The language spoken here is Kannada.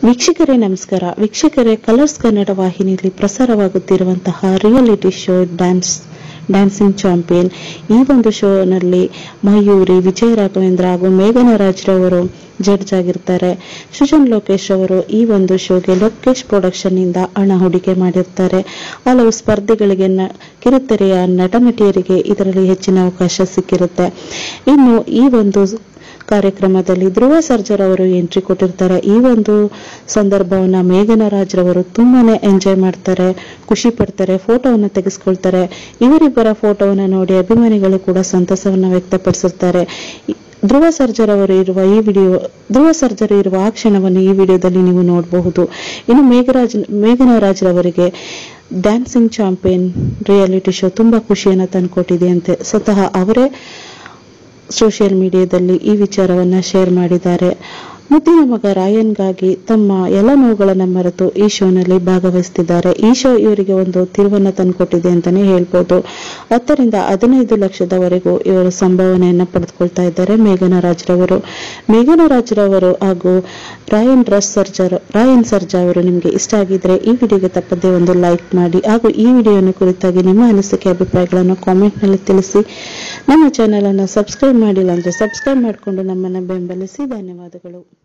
ವೀಕ್ಷಕರೇ ನಮಸ್ಕಾರ ವೀಕ್ಷಕರೇ ಕಲರ್ಸ್ ಕನ್ನಡ ವಾಹಿನಿಯಲ್ಲಿ ಪ್ರಸಾರವಾಗುತ್ತಿರುವಂತಹ reality show dance dancing champion ಈ ಒಂದು ಶೋನಲ್ಲಿ ಮಯೂರಿ ವಿಜಯ ರಾಘವೇಂದ್ರ ಹಾಗೂ ಮೇಘನಾ ರಾಜ್ರವರು ಜಡ್ಜ್ ಆಗಿರ್ತಾರೆ ಸೃಜನ್ ಲೋಕೇಶ್ ಅವರು ಈ ಒಂದು ಶೋಗೆ ಲೋಕೇಶ್ ಪ್ರೊಡಕ್ಷನ್ ಇಂದ ಹಣ ಹೂಡಿಕೆ ಮಾಡಿರ್ತಾರೆ ಹಲವು ಸ್ಪರ್ಧಿಗಳಿಗೆ ನ- ಕಿರುತೆರೆಯ ನಟ ನಟಿಯರಿಗೆ ಇದರಲ್ಲಿ ಹೆಚ್ಚಿನ ಅವಕಾಶ ಸಿಕ್ಕಿರುತ್ತೆ ಇನ್ನು ಈ ಒಂದು ಕಾರ್ಯಕ್ರಮದಲ್ಲಿ ಧ್ರುವ ಸರ್ಜರ್ ಅವರು ಎಂಟ್ರಿ ಕೊಟ್ಟಿರ್ತಾರೆ ಈ ಒಂದು ಸಂದರ್ಭವನ್ನ ಮೇಘನ ರಾಜ್ ರವರು ತುಂಬಾನೇ ಎಂಜಾಯ್ ಮಾಡ್ತಾರೆ ಖುಷಿ ಪಡ್ತಾರೆ ಫೋಟೋವನ್ನ ತೆಗೆಸ್ಕೊಳ್ತಾರೆ ಇವರಿಬ್ಬರ ಫೋಟೋವನ್ನ ನೋಡಿ ಅಭಿಮಾನಿಗಳು ಕೂಡ ಸಂತಸವನ್ನ ವ್ಯಕ್ತಪಡಿಸಿರ್ತಾರೆ ಈ- ಧ್ರುವ ಸರ್ಜರ್ ಅವರು ಇರುವ ಈ ವಿಡಿಯೋ ಧ್ರುವ ಸರ್ಜರ್ ಇರುವ ಆ ಕ್ಷಣವನ್ನು ಈ ವಿಡಿಯೋದಲ್ಲಿ ನೀವು ನೋಡಬಹುದು ಇನ್ನು ಮೇಘರಾಜ್ ಮೇಘನಾ ರಾಜ್ ರವರಿಗೆ ಡ್ಯಾನ್ಸಿಂಗ್ ಚಾಂಪಿಯನ್ ರಿಯಾಲಿಟಿ ಶೋ ತುಂಬಾ ಖುಷಿಯನ್ನ ತಂದುಕೊಟ್ಟಿದೆ ಅಂತೆ ಸ್ವತಃ ಅವರೇ ಸೋಷಿಯಲ್ ಮೀಡಿಯಾದಲ್ಲಿ ಈ ವಿಚಾರವನ್ನ ಶೇರ್ ಮಾಡಿದ್ದಾರೆ ಮುದ್ದಿನ ಮಗ ರಾಯನ್ಗಾಗಿ ತಮ್ಮ ಎಲ್ಲ ನೋವುಗಳನ್ನ ಮರೆತು ಈ ಶೋನಲ್ಲಿ ಭಾಗವಹಿಸ್ತಿದ್ದಾರೆ ಈ ಶೋ ಇವರಿಗೆ ಒಂದು ತಿರುವನ್ನ ತಂದುಕೊಟ್ಟಿದೆ ಅಂತಾನೆ ಹೇಳ್ಬೋದು ಹತ್ತರಿಂದ ಹದಿನೈದು ಲಕ್ಷದವರೆಗೂ ಇವರು ಸಂಭಾವನೆಯನ್ನ ಪಡೆದುಕೊಳ್ತಾ ಇದ್ದಾರೆ ಮೇಘನಾ ರಾಜ್ರವರು ಮೇಘನಾ ರಾಜ್ರವರು ಹಾಗೂ ರಾಯನ್ ರಸ್ ಸರ್ಜರ್ ರಾಯನ್ ಸರ್ಜಾ ಅವರು ನಿಮಗೆ ಇಷ್ಟ ಆಗಿದ್ರೆ ಈ ವಿಡಿಯೋಗೆ ತಪ್ಪದೇ ಒಂದು ಲೈಕ್ ಮಾಡಿ ಹಾಗೂ ಈ ವಿಡಿಯೋನ ಕುರಿತಾಗಿ ನಿಮ್ಮ ಅನಿಸಿಕೆ ಅಭಿಪ್ರಾಯಗಳನ್ನು ಕಾಮೆಂಟ್ ನಲ್ಲಿ ತಿಳಿಸಿ ನಮ್ಮ ಚಾನೆಲ್ ಅನ್ನು ಸಬ್ಸ್ಕ್ರೈಬ್ ಮಾಡಿಲ್ಲ ಅಂದ್ರೆ ಸಬ್ಸ್ಕ್ರೈಬ್ ಮಾಡಿಕೊಂಡು ನಮ್ಮನ್ನ ಬೆಂಬಲಿಸಿ ಧನ್ಯವಾದಗಳು